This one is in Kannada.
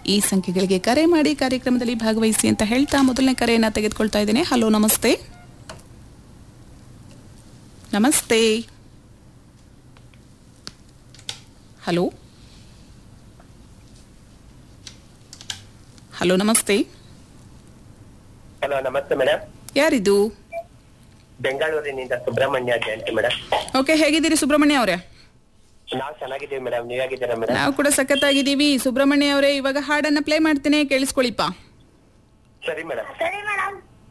ಈ ಸಂಖ್ಯೆಗಳಿಗೆ ಕರೆ ಮಾಡಿ ಕಾರ್ಯಕ್ರಮದಲ್ಲಿ ಭಾಗವಹಿಸಿ ಅಂತ ಹೇಳ್ತಾ ಮೊದಲನೇ ಕರೆಯನ್ನ ತೆಗೆದುಕೊಳ್ತಾ ಇದ್ದೇನೆ hello namaste namaste hello hello namaste hello namaste madam ಯಾರಿದು ಬೆಂಗಳೂರಿನಿಂದ ಸುಬ್ರಹ್ಮಣ್ಯ ಜಯಂತಿ ಮೇಡಮ್ ಓಕೆ ಹೇಗಿದ್ದೀರಿ ಸುಬ್ರಹ್ಮಣ್ಯ ಅವರೇ ನಾವು ಚೆನ್ನಾಗಿದ್ದೀವಿ ಮೇಡಮ್ ನೀವ್ ಹೇಗಿದ್ದೀರಾ ಮೇಡಮ್ ನಾವು ಕೂಡ ಸಖತ್ತಾಗಿದ್ದೀವಿ ಸುಬ್ರಹ್ಮಣ್ಯ ಅವರೇ ಇವಾಗ ಹಾಡನ್ನ ಪ್ಲೇ ಮಾಡ್ತೇನೆ ಕೇಳಿಸ್ಕೊಳ್ಳಿಪ್ಪ ಸರಿ ಮೇಡಮ್ ಸರಿ ಮೇಡಮ್